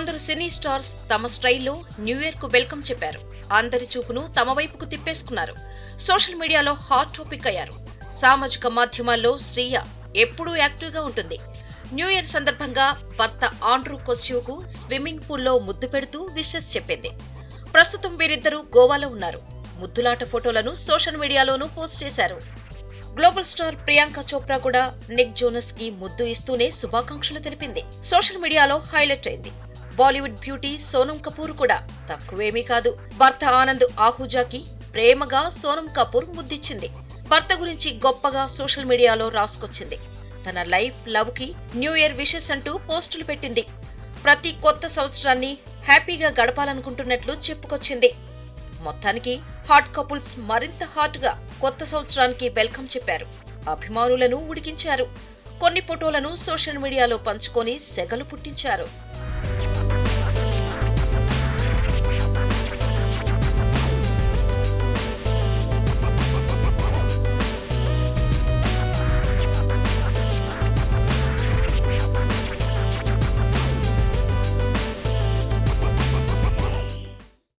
కొందరు సినీ స్టార్స్ తమ స్టైల్లో న్యూ ఇయర్ కు వెల్కమ్ చెప్పారు అందరి చూపును తమ వైపుకు తిప్పేసుకున్నారు సోషల్ మీడియాలో హాట్ టాపిక్ అయ్యారు సామాజిక మాధ్యమాల్లో శ్రీయ ఎప్పుడూ యాక్టివ్ గా ఉంటుంది న్యూ ఇయర్ సందర్భంగా భర్త ఆండ్రూ కొస్యూకు స్విమ్మింగ్ పూల్లో ముద్దు పెడుతూ విషెస్ చెప్పింది ప్రస్తుతం వీరిద్దరూ గోవాలో ఉన్నారు ముద్దులాట ఫోటోలను సోషల్ మీడియాలోనూ పోస్ట్ చేశారు గ్లోబల్ స్టార్ ప్రియాంక చోప్రా కూడా నిక్ జోనస్ కి ముద్దు ఇస్తూనే శుభాకాంక్షలు తెలిపింది సోషల్ మీడియాలో హైలైట్ అయింది బాలీవుడ్ బ్యూటీ సోనం కపూర్ కూడా తక్కువేమీ కాదు భర్త ఆనంద్ ఆహూజాకి ప్రేమగా సోనం కపూర్ ముద్దిచ్చింది భర్త గురించి గొప్పగా సోషల్ మీడియాలో రాసుకొచ్చింది తన లైఫ్ లవ్ కి న్యూ ఇయర్ విషెస్ అంటూ పోస్టులు పెట్టింది ప్రతి కొత్త సంవత్సరాన్ని హ్యాపీగా గడపాలనుకుంటున్నట్లు చెప్పుకొచ్చింది మొత్తానికి హాట్ కపుల్స్ మరింత హాట్ గా కొత్త సంవత్సరానికి వెల్కమ్ చెప్పారు అభిమానులను ఉడికించారు కొన్ని ఫోటోలను సోషల్ మీడియాలో పంచుకొని సెగలు పుట్టించారు